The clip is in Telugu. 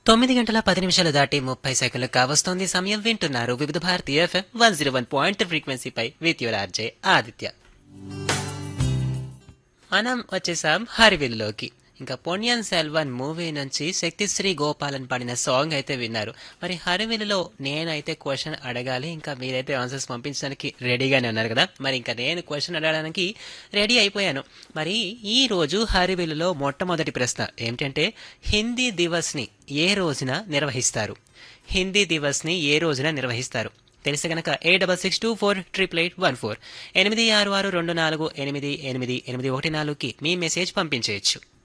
తొమ్మిది గంటల పది నిమిషాలు దాటి ముప్పై సెకండ్లు కావస్తోంది సమయం వింటున్నారు Vividh Bharati FM one zero one point ఫ్రీక్వెన్సీపై విత్ యువర్ ఆర్జే ఆదిత్య మనం వచ్చేసాం హరివిల్లోకి ఇంకా పొన్యన్ సెల్వన్ మూవీ నుంచి శక్తిశ్రీ గోపాలన్ పాడిన సాంగ్ అయితే విన్నారు మరి హరివిల్లులో నేనైతే క్వశ్చన్ అడగాలి ఇంకా మీరైతే ఆన్సర్స్ పంపించడానికి రెడీగానే ఉన్నారు కదా మరి ఇంకా నేను క్వశ్చన్ అడగడానికి రెడీ అయిపోయాను మరి ఈ రోజు హరివిల్లులో మొట్టమొదటి ప్రశ్న ఏమిటంటే హిందీ దివస్ని ఏ రోజున నిర్వహిస్తారు హిందీ దివస్ని ఏ రోజున నిర్వహిస్తారు తెలిసి గనక ఏ double six two four triple eight one four ఎనిమిది ఆరు ఆరు రెండు నాలుగు ఎనిమిది ఎనిమిది ఎనిమిది ఒకటి నాలుగుకి మీ మెసేజ్ పంపించేయచ్చు